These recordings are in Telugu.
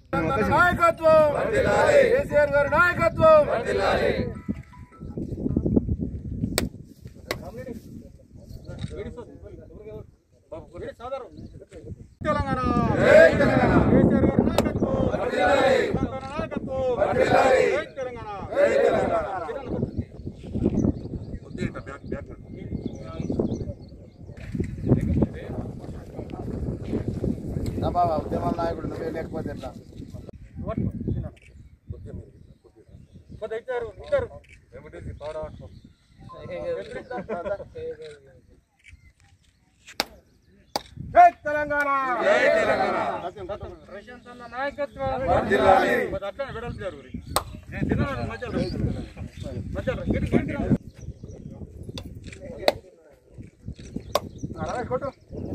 నాయకత్వం కేసీఆర్ గారి నాయకత్వం తెలంగాణ కేసీఆర్ గారి నాయకత్వం తెలంగాణ నాయకత్వం జై తెలంగాణ బాబా ఉద్యమాల నాయకుడు నువ్వే లేకపోతే ఎట్లా కొద్ది ఇచ్చారు ఇచ్చారు జై తెలంగాణ ప్రశాంత్ అన్న నాయకత్వం కొద్ది అట్లనే వెడల్పు జరుగురి నేను తిన్నాను మధ్యలో మధ్యలో గిరి గిరి కొట్టు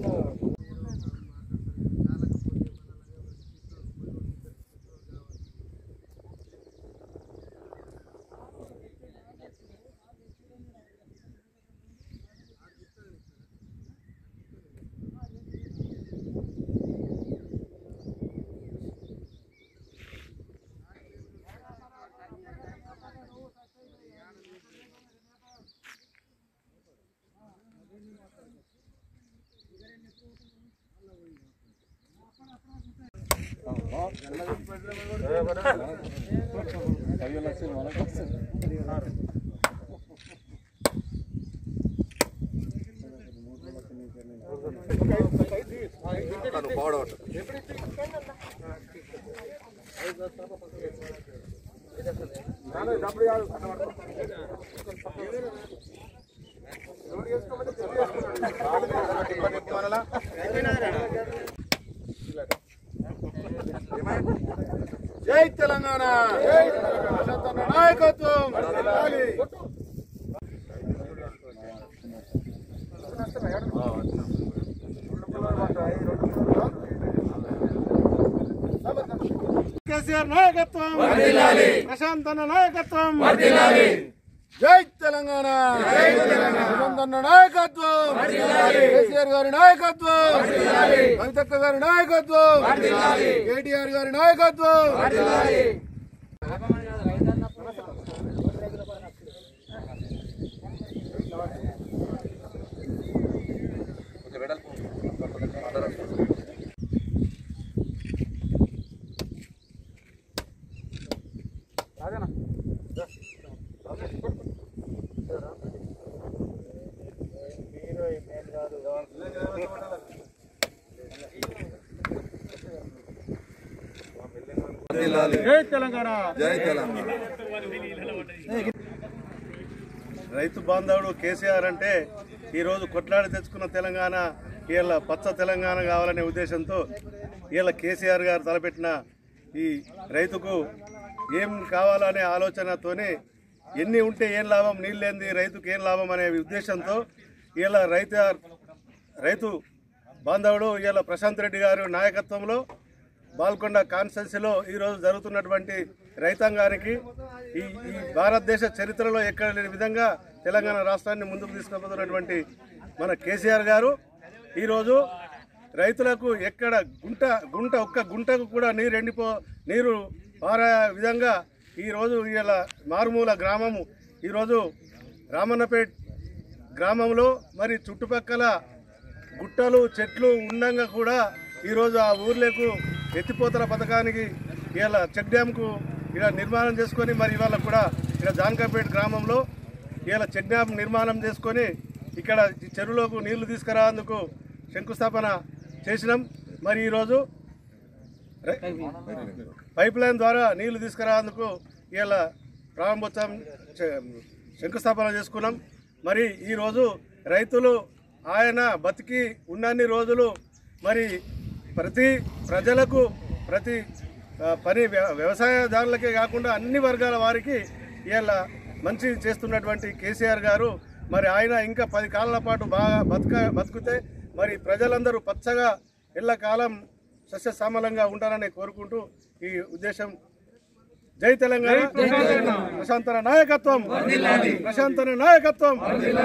జై తెలంగాణ ప్రశాంత్ అన్న నాయకత్వం కేసీఆర్ నాయకత్వం ప్రశాంత్ అన్న నాయకత్వం జై తెలంగాణ ప్రశాంత్ అన్న నాయకత్వం కేసీఆర్ గారి నాయకత్వం కవితక్క గారి నాయకత్వం కేటీఆర్ గారి నాయకత్వం జై తెలంగాణ రైతు బాంధవుడు కేసీఆర్ అంటే ఈరోజు కొట్లాడి తెచ్చుకున్న తెలంగాణ వీళ్ళ పచ్చ తెలంగాణ కావాలనే ఉద్దేశంతో వీళ్ళ కేసీఆర్ గారు తలపెట్టిన ఈ రైతుకు ఏం కావాలనే ఆలోచనతోనే ఎన్ని ఉంటే ఏం లాభం నీళ్ళేంది రైతుకు ఏం లాభం అనే ఉద్దేశంతో వీళ్ళ రైతు రైతు బాంధవుడు వీళ్ళ ప్రశాంత్ రెడ్డి గారు నాయకత్వంలో బాల్కొండ కాన్స్టెన్సీలో ఈరోజు జరుగుతున్నటువంటి రైతాంగానికి ఈ ఈ భారతదేశ చరిత్రలో ఎక్కడ లేని విధంగా తెలంగాణ రాష్ట్రాన్ని ముందుకు తీసుకుపోతున్నటువంటి మన కేసీఆర్ గారు ఈరోజు రైతులకు ఎక్కడ గుంట గుంట ఒక్క గుంటకు కూడా నీరు ఎండిపో నీరు పారే విధంగా ఈరోజు ఇలా మారుమూల గ్రామము ఈరోజు రామన్నపేట్ గ్రామంలో మరి చుట్టుపక్కల గుట్టలు చెట్లు ఉండంగా కూడా ఈరోజు ఆ ఊర్లకు ఎత్తిపోతల పథకానికి ఇవాళ చెక్ డ్యామ్కు ఇలా నిర్మాణం చేసుకొని మరి ఇవాళ కూడా ఇక్కడ జాన్కాపేట గ్రామంలో ఇవాళ చెక్ డ్యామ్ నిర్మాణం చేసుకొని ఇక్కడ ఈ చెరువులోకి నీళ్లు తీసుకురాందుకు శంకుస్థాపన చేసినాం మరి ఈరోజు రై- పైప్ లైన్ ద్వారా నీళ్లు తీసుకురాందుకు ఇవాళ ప్రారంభోత్సవం చే- శంకుస్థాపన చేసుకున్నాం మరి ఈరోజు రైతులు ఆయన బతికి ఉన్నన్ని రోజులు మరి ప్రతి ప్రజలకు ప్రతి ఆ, పని వ్య- వ్యవసాయదారులకే కాకుండా అన్ని వర్గాల వారికి ఇవాళ మంచి చేస్తున్నటువంటి కేసీఆర్ గారు మరి ఆయన ఇంకా పది కాలాల పాటు బాగా బతుక బతుకుతే మరి ప్రజలందరూ పచ్చగా ఎల్లకాలం సస్యశ్యామలంగా ఉంటారని కోరుకుంటూ ఈ ఉద్దేశం జై తెలంగాణ ప్రశాంతన నాయకత్వం ప్రశాంతన నాయకత్వం